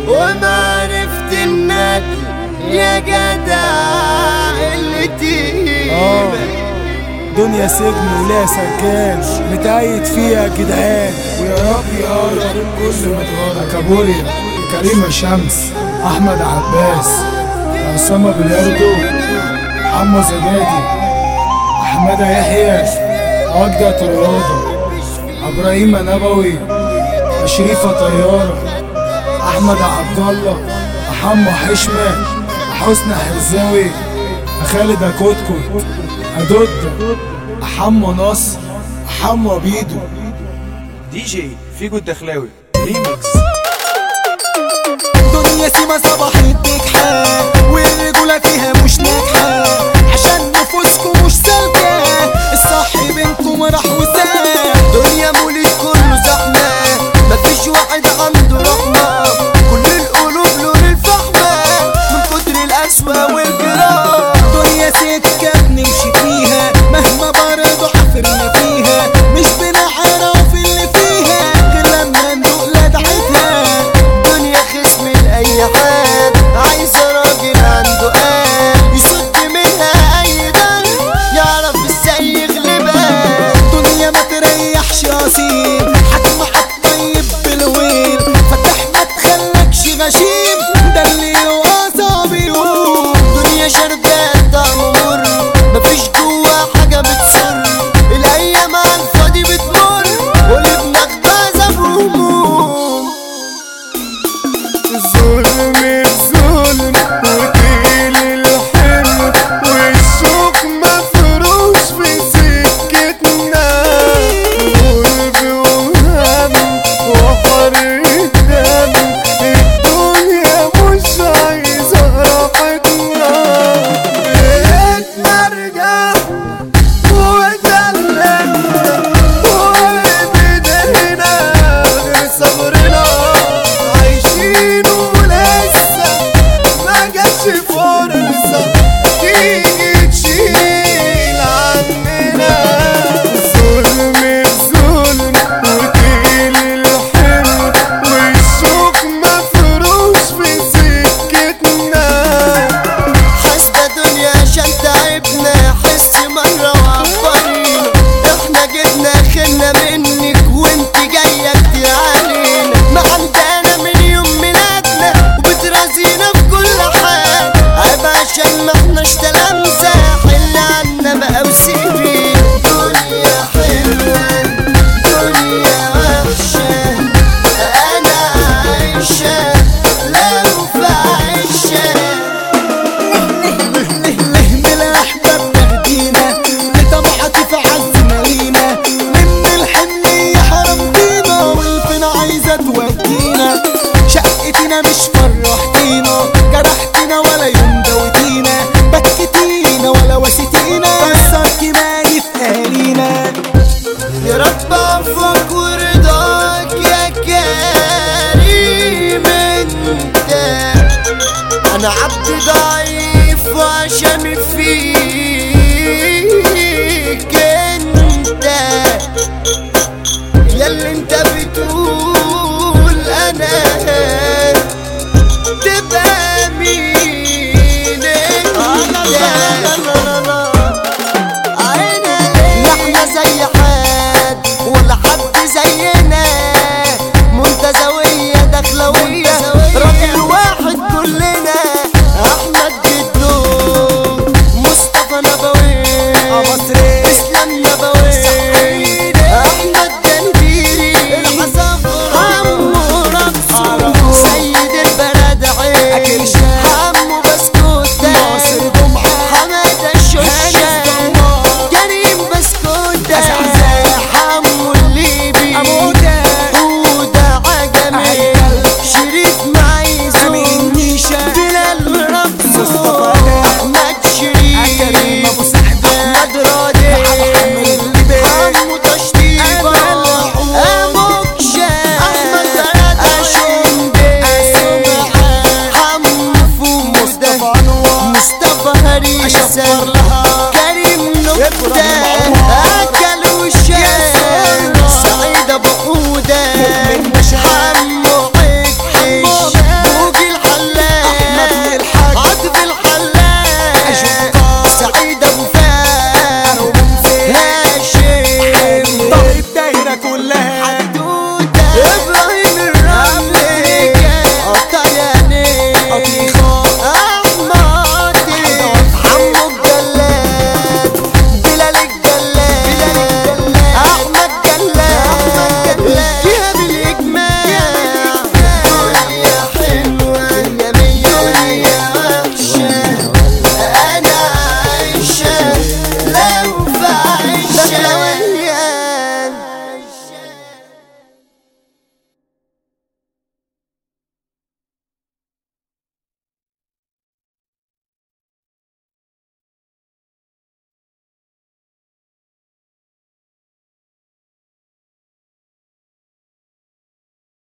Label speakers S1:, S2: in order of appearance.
S1: وما عرفت الندل يا جدع اللي تهيبك
S2: دنيا سجن وليها سجان متقيد فيها يا جدعان
S3: ويا رب يا رب كل متغرب كابوريا كريمة شمس أحمد عباس أسامة بلياردو حمو زبادي أحمد يحيى وجدة الرياضة إبراهيم نبوي شريفة طيارة أحمد عبد الله محمد حشمة حسني حرزاوي خالد أكوتكو أدود حمو نصر حمو بيدو
S4: دي جي فيجو الدخلاوي ريميكس
S5: دنيا سيما صباحت بجحة والرجولة فيها مش ناجحة عشان نفوسكم مش سالكة الصح بينكم راح وساب
S1: دنيا مولد كله زحمة مفيش واحد عنده رحمة كل القلوب لون الفحمة من كتر القسوة والجراح
S5: دنيا سكة بنمشي فيها مهما برضه حفرنا فيها مش بنعرف اللي فيها غير لما ندوق لدعتها
S1: دنيا خصم لأي حد عايزة راجل عنده قلب يصد منها أي دم يعرف ازاي يغلبها
S5: دنيا ما تريحش اصيل حكم عالطيب بالويل فتح ما تخلكش غشيم ده اللي يوقع بيقول
S1: دنيا شربات طعم مر مفيش جوا حاجة بتسر الأيام على الفاضي بتمر قلوبنا خبازة بهموم
S6: ظلم بظلم وطيل الحلم والشوق مفروش في سكتنا قلب وهم وحر الدم الدنيا مش عايزة راحتنا بقيتنا رجال واتألمنا وبدينا غير صبرنا عايشين ولسه ما جاتش فرصة تيجي تشيل عننا ظلم بظلم وطيل الحمل والشوق مفروش في سكتنا
S1: حاسبة دنيا عشان تعبنا حس مرة وعبرينا احنا جبنا خلنا منك وانت جاية كتير علينا ما عندنا من يوم ميلادنا وبترازينا في كل حال عيب عشان ما احناش تلامذة حل عنا بقى وسيبينا دنيا حلوة دنيا وحشة انا عايشة لو في عيشة
S5: ليه بالاحباب تهدينا لطمعة في عزنا لينا من الحمل يحرم بينا والفين عايزة تودينا شقتنا مش فرحتينا